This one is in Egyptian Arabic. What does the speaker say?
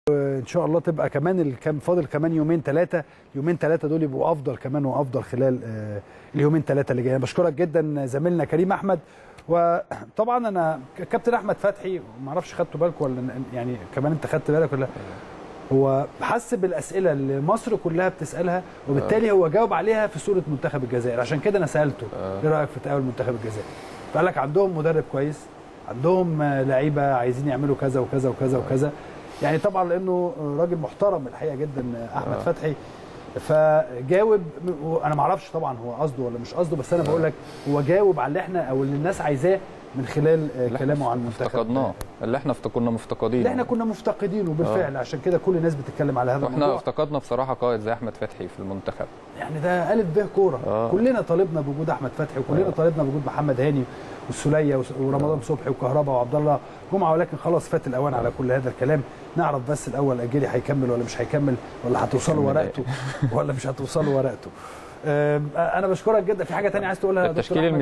ان شاء الله تبقى كمان الكام فاضل كمان يومين ثلاثه يومين ثلاثه دول يبقوا افضل كمان وافضل خلال آه، اليومين ثلاثه اللي جايين بشكرك جدا زميلنا كريم احمد وطبعا انا كابتن احمد فتحي ما اعرفش خدتوا بالكم ولا يعني كمان انت خدت بالك ولا هو حس بالاسئله اللي مصر كلها بتسالها وبالتالي هو جاوب عليها في صوره منتخب الجزائر عشان كده انا سالته ايه رايك في تاهل منتخب الجزائر فقال لك عندهم مدرب كويس عندهم آه، لعيبه عايزين يعملوا كذا وكذا وكذا وكذا يعني طبعا لانه راجل محترم الحقيقه جدا آه، احمد فتحي فجاوب انا ما اعرفش طبعا هو قصده ولا مش قصده بس انا بقول لك هو جاوب على اللي احنا او اللي الناس عايزاه من خلال آه، اللي كلامه احنا عن المنتخب افتقدناه اللي احنا افت- كنا مفتقدينه اللي احنا كنا مفتقدينه بالفعل عشان كده كل الناس بتتكلم على هذا واحنا الموضوع افتقدنا بصراحه قائد زي احمد فتحي في المنتخب يعني ده الف ب كوره آه. كلنا طالبنا بوجود احمد فتحي وكلنا آه. طالبنا بوجود محمد هاني والسوليه وس- ورمضان صبحي وكهربا وعبد الله جمعه ولكن خلاص فات الاوان على كل هذا الكلام نعرف بس الاول اجيري هيكمل ولا مش هيكمل ولا هتوصلوا هيكمل ورقته ولا مش هتوصلوا ورقته أم، انا بشكرك جدا في حاجه تانية عايز تقولها يا دكتور التشكيل أحمد؟